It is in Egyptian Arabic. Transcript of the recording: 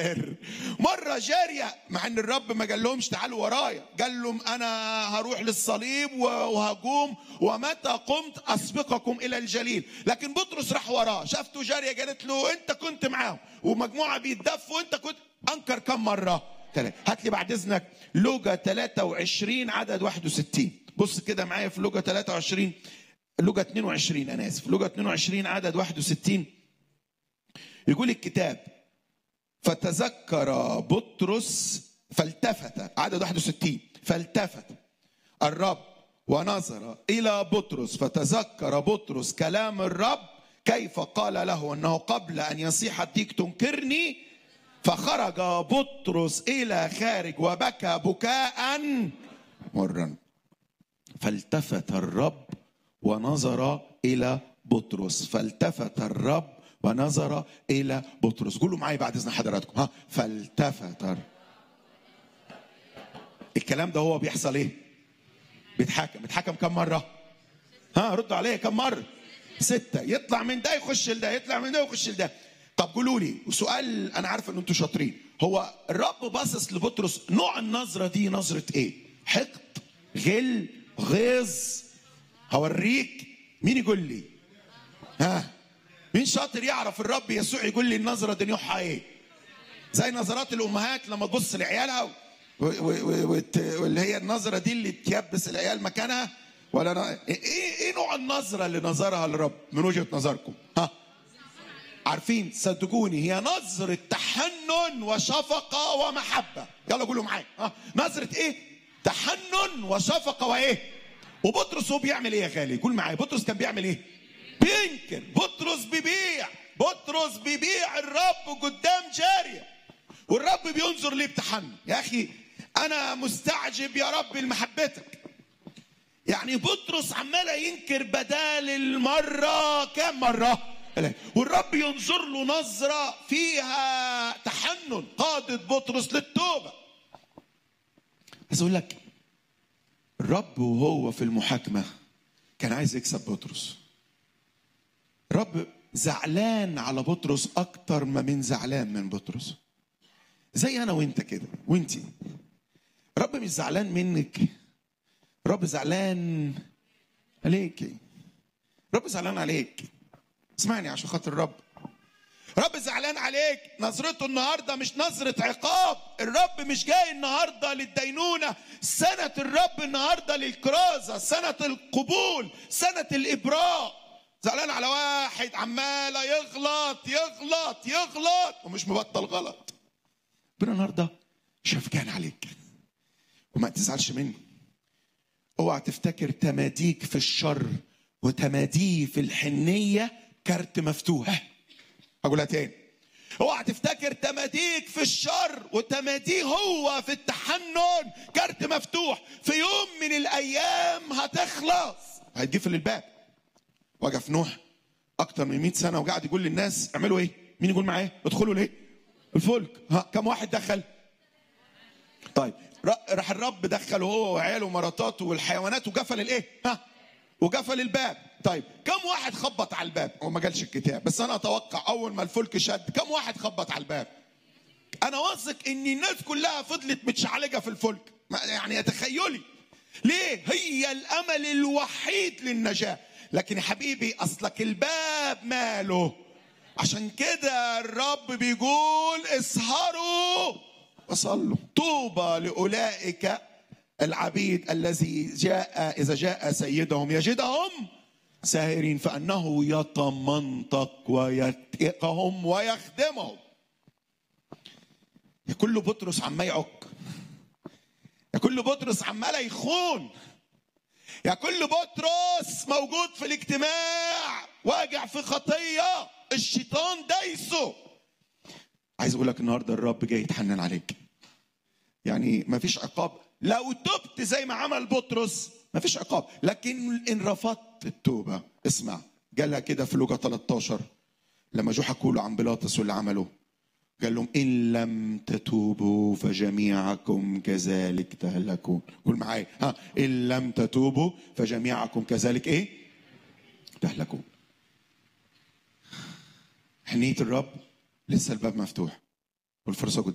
ينكر مره جاريه مع ان الرب ما قال لهمش تعالوا ورايا قال لهم انا هروح للصليب وهقوم ومتى قمت اسبقكم الى الجليل لكن بطرس راح وراه شافته جاريه قالت له انت كنت معاهم ومجموعه بيتدفوا وانت كنت انكر كم مره ثلاثة هات لي بعد اذنك لوجا 23 عدد 61 بص كده معايا في لوجا 23 لوجا 22 انا اسف لوجا 22 عدد 61 يقول الكتاب فتذكر بطرس فالتفت عدد 61 فالتفت الرب ونظر الى بطرس فتذكر بطرس كلام الرب كيف قال له انه قبل ان يصيح الديك تنكرني فخرج بطرس الى خارج وبكى بكاء مرا فالتفت الرب ونظر الى بطرس فالتفت الرب ونظر الى بطرس قولوا معايا بعد اذن حضراتكم ها فالتفت الرب. الكلام ده هو بيحصل ايه بيتحكم بيتحكم كم مره ها ردوا عليه كم مره ستة يطلع من ده يخش لده يطلع من ده يخش لده طب قولوا لي وسؤال انا عارف ان انتوا شاطرين هو الرب باصص لبطرس نوع النظره دي نظره ايه حقد غل غيظ هوريك مين يقول لي ها مين شاطر يعرف الرب يسوع يقول لي النظره دي نوعها ايه زي نظرات الامهات لما تبص لعيالها و- و- و- وت- واللي هي النظره دي اللي تيبس العيال مكانها ولا ن... ايه ايه نوع النظره اللي نظرها الرب من وجهه نظركم ها عارفين صدقوني هي نظرة تحنن وشفقة ومحبة يلا قولوا معايا ها نظرة ايه تحنن وشفقة وايه وبطرس هو بيعمل ايه يا غالي قول معايا بطرس كان بيعمل ايه بينكر بطرس بيبيع بطرس بيبيع الرب قدام جارية والرب بينظر ليه بتحنن يا اخي انا مستعجب يا رب لمحبتك يعني بطرس عمال ينكر بدال المرة كم مرة والرب ينظر له نظرة فيها تحنن قادت بطرس للتوبة عايز اقول لك الرب وهو في المحاكمة كان عايز يكسب بطرس الرب زعلان على بطرس اكتر ما من زعلان من بطرس زي انا وانت كده وانتي رب مش زعلان منك رب زعلان عليك رب زعلان عليك اسمعني عشان خاطر الرب رب زعلان عليك نظرته النهارده مش نظرة عقاب الرب مش جاي النهارده للدينونة سنة الرب النهارده للكرازة سنة القبول سنة الإبراء زعلان على واحد عمال يغلط يغلط يغلط ومش مبطل غلط ربنا النهارده شفقان عليك وما تزعلش مني اوعى تفتكر تماديك في الشر وتماديه في الحنيه كارت مفتوح هقولها تاني اوعى تفتكر تماديك في الشر وتماديه هو في التحنن كارت مفتوح في يوم من الايام هتخلص هيتقفل الباب وقف نوح اكتر من 100 سنه وقاعد يقول للناس اعملوا ايه مين يقول معايا ادخلوا ليه الفلك ها كم واحد دخل طيب ر- راح الرب دخل هو وعياله ومراتاته والحيوانات وقفل الايه ها وقفل الباب طيب كم واحد خبط على الباب هو ما قالش الكتاب بس انا اتوقع اول ما الفلك شد كم واحد خبط على الباب انا واثق ان الناس كلها فضلت متشعلقه في الفلك ما- يعني تخيلي ليه هي الامل الوحيد للنجاه لكن يا حبيبي اصلك الباب ماله عشان كده الرب بيقول اسهروا وصلوا طوبى لاولئك العبيد الذي جاء اذا جاء سيدهم يجدهم ساهرين فانه يتمنطق ويتقهم ويخدمهم يا كل بطرس عمال يعك يا كل بطرس عمال يخون يا كل بطرس موجود في الاجتماع واقع في خطيه الشيطان دايسه عايز اقول لك النهارده الرب جاي يتحنن عليك يعني ما فيش عقاب لو تبت زي ما عمل بطرس ما فيش عقاب لكن ان رفضت التوبه اسمع قالها كده في لوقا 13 لما جو حكوا له عن بيلاطس واللي عمله قال لهم ان لم تتوبوا فجميعكم كذلك تهلكون قول معايا ها ان لم تتوبوا فجميعكم كذلك ايه تهلكون حنيه الرب لسه الباب مفتوح والفرصه قدامك